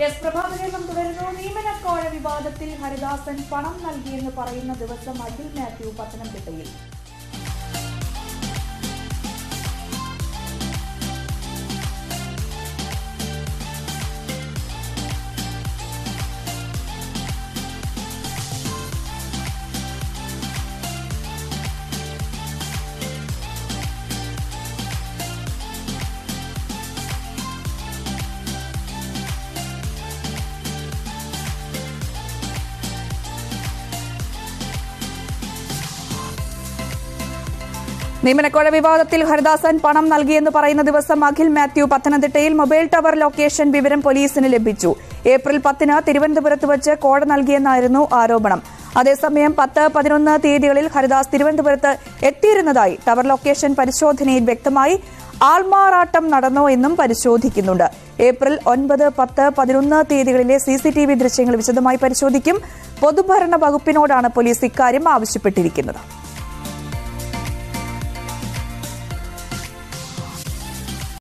S പ്രഭാകരേന്ദ്രം തുടരുന്നു നിയമനക്കോഴ വിവാദത്തിൽ ഹരിദാസൻ പണം നൽകിയെന്ന് പറയുന്ന ദിവസം അഖിൽ മാത്യു പത്തനംതിട്ടയിൽ നിയമനക്കോഴ വിവാദത്തിൽ ഹരിദാസൻ പണം നൽകിയെന്ന് പറയുന്ന ദിവസം അഖിൽ മാത്യു പത്തനംതിട്ടയിൽ മൊബൈൽ ടവർ ലൊക്കേഷൻ വിവരം പോലീസിന് ലഭിച്ചു ഏപ്രിൽ പത്തിന് തിരുവനന്തപുരത്ത് വെച്ച് കോഴ നൽകിയെന്നായിരുന്നു ആരോപണം അതേസമയം പത്ത് പതിനൊന്ന് തീയതികളിൽ ഹരിദാസ് തിരുവനന്തപുരത്ത് എത്തിയിരുന്നതായി ടവർ ലൊക്കേഷൻ പരിശോധനയിൽ വ്യക്തമായി ആൾമാറാട്ടം നടന്നോ എന്നും പരിശോധിക്കുന്നുണ്ട് ഏപ്രിൽ ഒൻപത് പത്ത് പതിനൊന്ന് തീയതികളിലെ സി സി ടി വി ദൃശ്യങ്ങൾ വിശദമായി പരിശോധിക്കും പൊതുഭരണ വകുപ്പിനോടാണ് പോലീസ് ഇക്കാര്യം ആവശ്യപ്പെട്ടിരിക്കുന്നത്